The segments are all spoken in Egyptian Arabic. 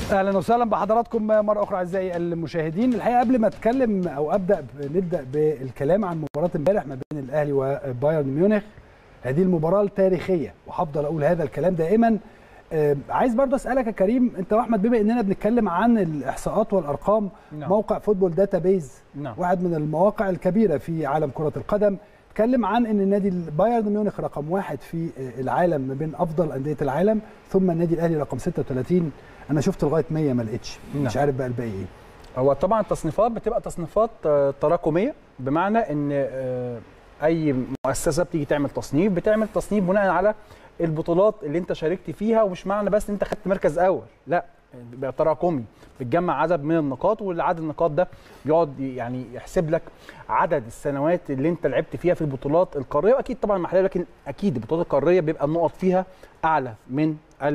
اهلا وسهلا بحضراتكم مره اخرى اعزائي المشاهدين الحقيقه قبل ما اتكلم او ابدا نبدا بالكلام عن مباراه امبارح ما بين الاهلي وبايرن ميونخ هذه المباراه التاريخيه وهفضل اقول هذا الكلام دائما آه، عايز برضه اسالك يا كريم انت واحمد بما اننا بنتكلم عن الاحصاءات والارقام نعم. موقع فوتبول داتا بيز نعم. واحد من المواقع الكبيره في عالم كره القدم اتكلم عن ان النادي بايرن ميونخ رقم واحد في العالم ما بين افضل انديه العالم ثم النادي الاهلي رقم 36 انا شفت لغايه 100 ما لقيتش مش نعم. عارف بقى الباقي ايه هو طبعا التصنيفات بتبقى تصنيفات آه، تراكميه بمعنى ان آه، اي مؤسسه بتيجي تعمل تصنيف بتعمل تصنيف بناء على البطولات اللي انت شاركت فيها ومش معنى بس انت خدت مركز اول لا بيبقى تراكمي بتجمع عدد من النقاط والعدد النقاط ده بيقعد يعني يحسب لك عدد السنوات اللي انت لعبت فيها في البطولات القاريه واكيد طبعا المحليه لكن اكيد البطولات القاريه بيبقى النقط فيها اعلى من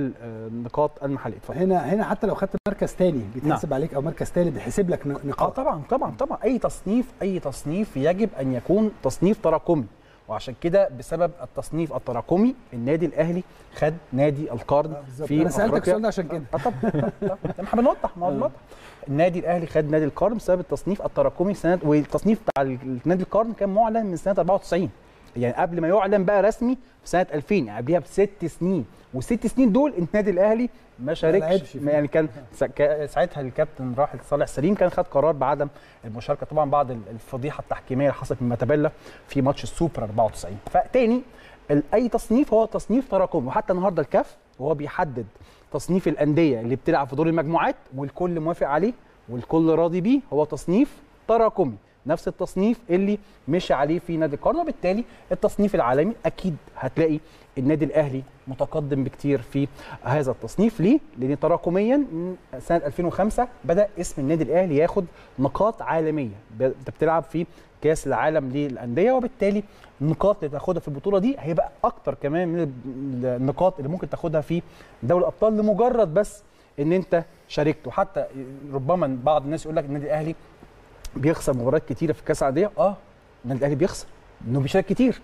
النقاط المحليه اتفضل. هنا هنا حتى لو خدت مركز تاني بيتحسب عليك او مركز تالت بيحسب لك اه نقاط طبعا طبعا طبعا اي تصنيف اي تصنيف يجب ان يكون تصنيف تراكمي وعشان كده بسبب التصنيف التراكمي النادي الاهلي خد نادي القرن بالظبط. في انا سالتك أفريقيا. السؤال ده عشان كده اه طبعا طبعاً. احنا بنوضح ما هو بنوضح النادي الاهلي خد نادي القرن بسبب التصنيف التراكمي سنه والتصنيف بتاع نادي القرن كان معلن من سنه 94 يعني قبل ما يعلن بقى رسمي في سنه 2000 يعني قبلها بست سنين والست سنين دول النادي الاهلي ما شاركش لعبش فيه. ما يعني كان سا- كا- ساعتها الكابتن راحل صالح سليم كان خد قرار بعدم المشاركه طبعا بعد ال- الفضيحه التحكيميه اللي حصلت من ماتابيلا في ماتش السوبر 94 فتاني ال- اي تصنيف هو تصنيف تراكمي وحتى النهارده الكاف وهو بيحدد تصنيف الانديه اللي بتلعب في دور المجموعات والكل موافق عليه والكل راضي بيه هو تصنيف تراكمي نفس التصنيف اللي مشي عليه في نادي القرن وبالتالي التصنيف العالمي اكيد هتلاقي النادي الاهلي متقدم بكتير في هذا التصنيف ليه؟ لان تراكميا من سنه 2005 بدا اسم النادي الاهلي ياخد نقاط عالميه ب- انت بتلعب في كاس العالم للانديه وبالتالي النقاط اللي تاخدها في البطوله دي هيبقى اكتر كمان من ال- النقاط اللي ممكن تاخدها في دوري الابطال لمجرد بس ان انت شاركت وحتى ربما بعض الناس يقول لك النادي الاهلي بيخسر مباريات كتيره في كاس العاديه اه النادي الاهلي بيخسر انه بيشارك كتير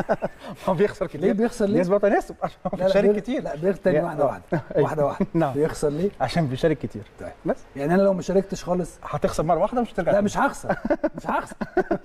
هو بيخسر كتير ليه بيخسر ليه؟ نسبه وتناسب عشان هو لا لا بيشارك بيغ- كتير لا بيغ تاني لا. واحده واحده أيوة. واحده واحده نعم. بيخسر ليه؟ عشان بيشارك كتير طيب. بس يعني انا لو ما شاركتش خالص هتخسر مره واحده مش هترجع لا تاني. مش هخسر مش هخسر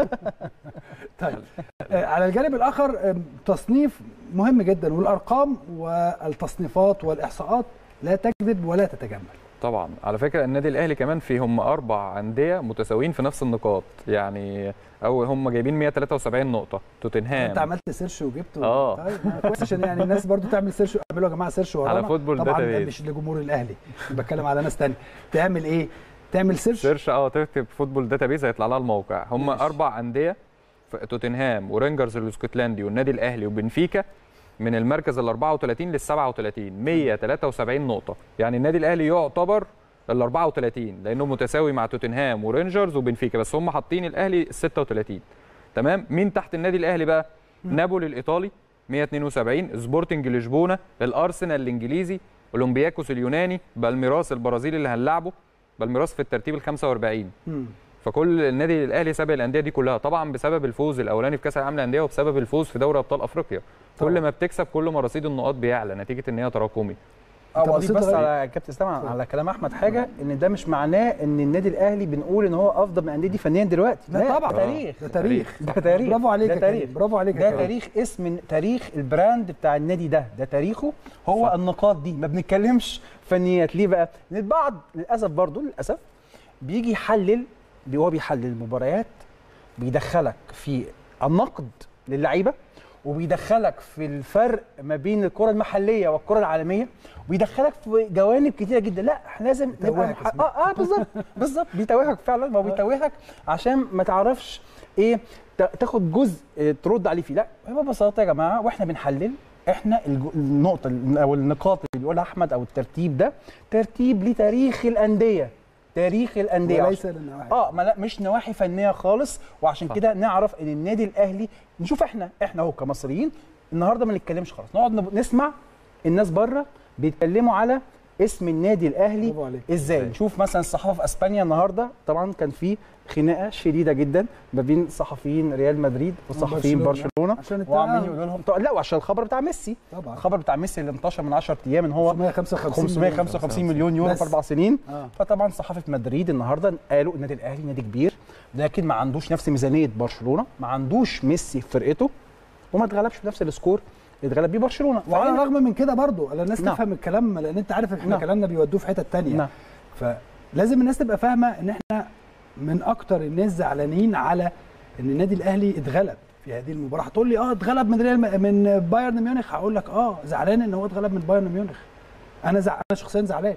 طيب آه، على الجانب الاخر آم، تصنيف مهم جدا والارقام والتصنيفات والاحصاءات لا تكذب ولا تتجمل طبعا على فكره النادي الاهلي كمان في هم اربع انديه متساويين في نفس النقاط يعني او هم جايبين 173 نقطه توتنهام انت عملت سيرش وجبت و... آه. طيب ما كويس عشان يعني الناس برضو تعمل سيرش اعملوا يا جماعه سيرش ورانا على فوتبول طبعا داتا ده بيز. مش لجمهور الاهلي بتكلم على ناس تانية تعمل ايه تعمل سيرش سيرش اه تكتب فوتبول داتابيز هيطلع لها الموقع هم ماشي. اربع انديه ف- توتنهام ورينجرز الاسكتلندي والنادي الاهلي وبنفيكا من المركز ال 34 لل 37 173 نقطه يعني النادي الاهلي يعتبر ال 34 لانه متساوي مع توتنهام ورينجرز وبنفيكا بس هم حاطين الاهلي ال 36 تمام مين تحت النادي الاهلي بقى نابولي الايطالي 172 سبورتنج لشبونه الارسنال الانجليزي اولمبياكوس اليوناني بالميراس البرازيلي اللي هنلعبه بالميراس في الترتيب ال 45 مم. فكل النادي الاهلي سابق الانديه دي كلها طبعا بسبب الفوز الاولاني في كاس العالم للانديه وبسبب الفوز في دوري ابطال افريقيا طبعاً. كل ما بتكسب كل ما رصيد النقاط بيعلى نتيجه ان هي تراكمي اه طب واضيف بسيطة بس غير- على كابتن اسلام على كلام احمد حاجه ان ده مش معناه ان النادي الاهلي بنقول ان هو افضل من الانديه دي فنيا دلوقتي لا طبعا ده تاريخ ده تاريخ ده تاريخ برافو عليك ده يا تاريخ كريم برافو عليك يا ده كريم. تاريخ اسم تاريخ البراند بتاع النادي ده ده تاريخه هو صح. النقاط دي ما بنتكلمش فنيات ليه بقى لان البعض للاسف برضو للاسف بيجي يحلل هو بيحلل المباريات بيدخلك في النقد للعيبه وبيدخلك في الفرق ما بين الكره المحليه والكره العالميه وبيدخلك في جوانب كتيره جدا لا احنا لازم نبقى بيتوهك مح... اسمه. اه اه بالظبط بالظبط بيتوهك فعلا ما هو بيتوهك عشان ما تعرفش ايه تا- تاخد جزء آه، ترد عليه فيه لا هو ببساطه يا جماعه واحنا بنحلل احنا الج- النقطه ال- او النقاط اللي بيقولها احمد او الترتيب ده ترتيب لتاريخ الانديه تاريخ الانديه وليس للنواحي اه ما لا مش نواحي فنيه خالص وعشان صح. كده نعرف ان النادي الاهلي نشوف احنا احنا اهو كمصريين النهارده ما نتكلمش خالص نقعد نب- نسمع الناس بره بيتكلموا على اسم النادي الاهلي برافو عليك. ازاي إزاي؟ نشوف مثلا الصحافه في اسبانيا النهارده طبعا كان في خناقه شديده جدا ما بين صحفيين ريال مدريد وصحفيين وبرشلونة. برشلونه عشان وعمالين التعاون. يقولوا لهم طب- لا وعشان الخبر بتاع ميسي طبعا الخبر بتاع ميسي اللي انتشر من 10 ايام ان هو 555 مليون. 555 مليون يورو بس. في اربع سنين آه. فطبعا صحافه مدريد النهارده قالوا النادي الاهلي نادي كبير لكن ما عندوش نفس ميزانيه برشلونه ما عندوش ميسي في فرقته وما اتغلبش بنفس السكور اللي اتغلب بيه برشلونه وعلى فأنا- الرغم من كده برضو على الناس نعم. تفهم الكلام لان انت عارف احنا نعم. كلامنا بيودوه في حته تانية نعم. فلازم الناس تبقى فاهمه ان احنا من اكتر الناس زعلانين على ان النادي الاهلي اتغلب في هذه المباراه هتقول لي اه اتغلب من ريال من بايرن ميونخ هقول لك اه زعلان ان هو اتغلب من بايرن ميونخ انا زع... انا شخصيا زعلان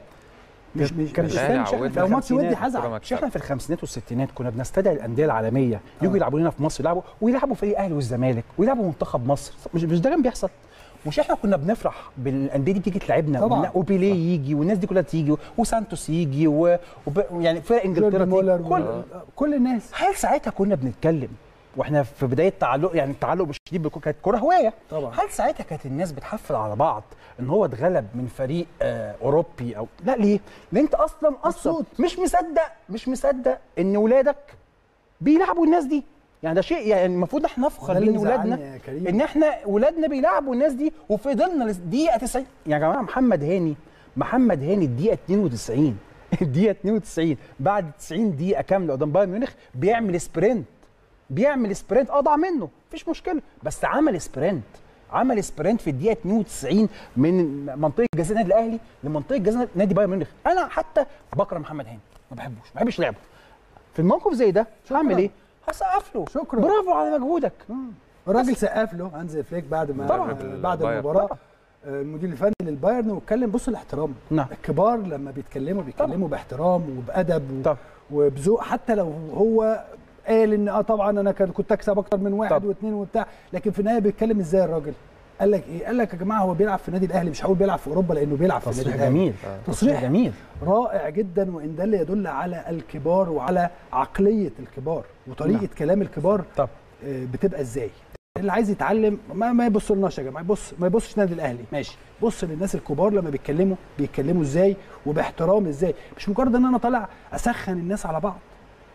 مش مش, كان مش الأهلي مش احنا عودنا. في لو ماتش ودي الخمسينات- هزعل مش احنا في الخمسينات والستينات كنا بنستدعي الانديه العالميه يجوا يلعبوا لنا في مصر يلعبوا ويلعبوا فريق الاهلي والزمالك ويلعبوا منتخب مصر مش مش ده كان بيحصل مش احنا كنا بنفرح بالانديه دي تيجي تلعبنا طبعاً. وبنلا- وبيليه يجي والناس دي كلها تيجي وسانتوس يجي و... وب... يعني فرق انجلترا جورج مولر تيجي كل و- كل الناس هل ساعتها كنا بنتكلم واحنا في بدايه تعلق يعني التعلق بالشديد بالكوره كانت كوره هوايه طبعا هل ساعتها كانت الناس بتحفل على بعض ان هو اتغلب من فريق آه اوروبي او لا ليه؟ لان انت اصلا اصلا مبسوط. مش مصدق مش مصدق ان ولادك بيلعبوا الناس دي يعني ده شيء يعني المفروض احنا نفخر ده اللي بين ولادنا مزعلني يا كريم. ان احنا ولادنا بيلعبوا الناس دي وفضلنا لدقيقه 90 يا جماعه محمد هاني محمد هاني الدقيقه 92 الدقيقه 92 بعد 90 دقيقه كامله قدام بايرن ميونخ بيعمل سبرنت بيعمل سبرنت اه ضاع منه مفيش مشكله بس عمل سبرنت عمل سبرنت في الدقيقه 92 من منطقه جزاء النادي الاهلي لمنطقه جزاء نادي بايرن ميونخ انا حتى بكره محمد هاني ما بحبوش ما بحبش لعبه في الموقف زي ده هعمل ايه هسقف له شكراً. برافو على مجهودك الراجل سقف له هانز فليك بعد ما طبعاً. بعد البايرن. المباراه طبعاً. آه، المدير الفني للبايرن واتكلم بص الاحترام نعم. الكبار لما بيتكلموا بيتكلموا باحترام وبادب و- طبعاً. وبذوق حتى لو هو قال ان اه طبعا انا كان- كنت اكسب اكتر من واحد طبعاً. واثنين وبتاع لكن في النهايه بيتكلم ازاي الراجل قال لك ايه قال لك يا جماعه هو بيلعب في النادي الاهلي مش هقول بيلعب في اوروبا لانه بيلعب في النادي تصريح الاهلي جميل تصريح جميل رائع جدا وان ده اللي يدل على الكبار وعلى عقليه الكبار وطريقه نعم. كلام الكبار طب آه، بتبقى ازاي اللي عايز يتعلم ما, ما يبصلناش يا جماعه بص ما يبصش النادي الاهلي ماشي بص للناس الكبار لما بيتكلموا بيتكلموا ازاي وباحترام ازاي مش مجرد ان انا طالع اسخن الناس على بعض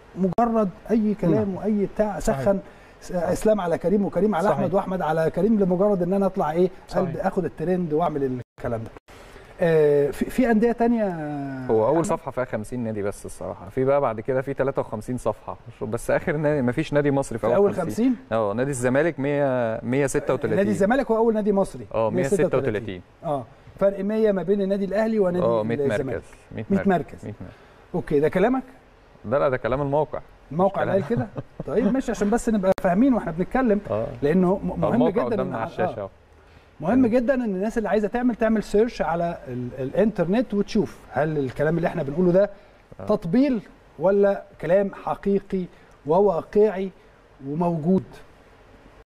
مجرد اي كلام واي بتاع اسخن س- اسلام على كريم وكريم على صحيح. احمد واحمد على كريم لمجرد ان انا اطلع ايه صحيح. قلب اخد الترند واعمل الكلام ده آه، في, في انديه تانية هو اول أحمد؟ صفحه فيها 50 نادي بس الصراحه في بقى بعد كده في 53 صفحه بس اخر نادي ما فيش نادي مصري في في اول 50 اه نادي الزمالك 100 136 نادي الزمالك هو اول نادي مصري اه 136 اه فرق 100 ما بين النادي الاهلي ونادي اه 100 الزمالك مركز 100 100 مركز. 100 مركز اوكي ده كلامك لا لا ده كلام الموقع الموقع اللي قال كده طيب ماشي عشان بس نبقى فاهمين واحنا بنتكلم اه لانه م- مهم الموقع جدا قدامنا إن- على الشاشه آه اهو مهم جدا ان الناس اللي عايزه تعمل تعمل سيرش على ال الانترنت وتشوف هل الكلام اللي احنا بنقوله ده تطبيل ولا كلام حقيقي وواقعي وموجود